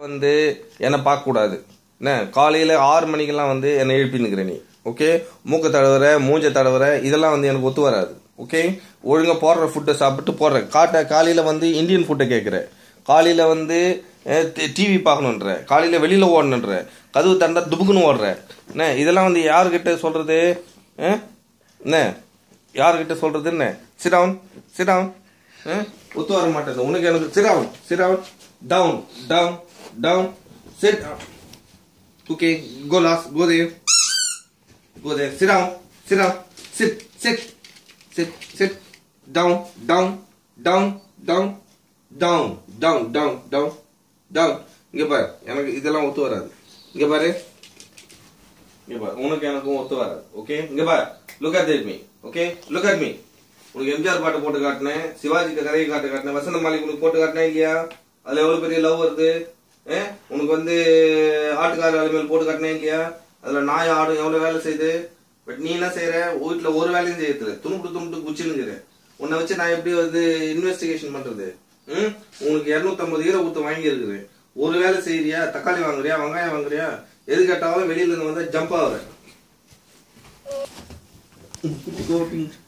வந்து என்னை பார்க்கக்கூடாது என்ன காலையில் ஆறு மணிக்கெல்லாம் வந்து என்னை எழுப்பினுக்கிற நீ ஓகே மூக்க தடவுற மூஞ்ச தடவுற இதெல்லாம் வந்து எனக்கு ஒத்து வராது ஓகே ஒழுங்கா போடுற ஃபுட்டை சாப்பிட்டு போடுற காட்ட காலையில் வந்து இந்தியன் ஃபுட்டை கேட்குற காலையில் வந்து டிவி பார்க்கணுன்ற காலையில் வெளியில் ஓடணுன்ற கதவு தண்டா துபுக்குன்னு ஓடுற என்ன இதெல்லாம் வந்து யாருக்கிட்ட சொல்கிறது என்ன யாருக்கிட்ட சொல்கிறது என்ன சிடவுன் சிடவுன் ஒத்து வர மாட்டேங்குது உனக்கு எனக்கு sit down sit down down down down sit Okay, go last, go there. Go there. Sit down. Sit down. Sit. Sit. Sit. Sit. Down. Down. Down. Down. Down. Down. Down. Down. Down. இங்க பாரு எனக்கு இதெல்லாம் ஒத்து வராது இங்க பாரு இங்க பாரு உனக்கு எனக்கும் ஒத்து வராது ஓகே இங்க பாரு look at me okay look at me உனக்கு எம்ஜிஆர் பாட்டு போட்டு காட்டினேன் சிவாஜி கதையை காட்டு காட்டினேன் வசந்த மாலிக் உனக்கு போட்டு காட்டினேன் இல்லையா அதுல எவ்வளவு பெரிய லவ் வருது ஏ? உனக்கு வந்து ஆட்டுக்கார வேலைமையில் போட்டு காட்டினேன் இல்லையா அதுல நாய் ஆடும் எவ்வளவு வேலை செய்யுது பட் நீ என்ன செய்யற வீட்டுல ஒரு வேலையும் செய்யறது துணுட்டு துணுட்டு குச்சினுங்கிற உன்னை வச்சு நான் எப்படி வந்து இன்வெஸ்டிகேஷன் பண்றது ம் உனக்கு இருநூத்தம்பது ஈர ஊத்து வாங்கி இருக்குது ஒரு வேலை செய்யறியா தக்காளி வாங்குறியா வெங்காயம் வாங்குறியா எது கேட்டாலும் வெளியில இருந்து வந்தா ஜம்ப் ஆகுற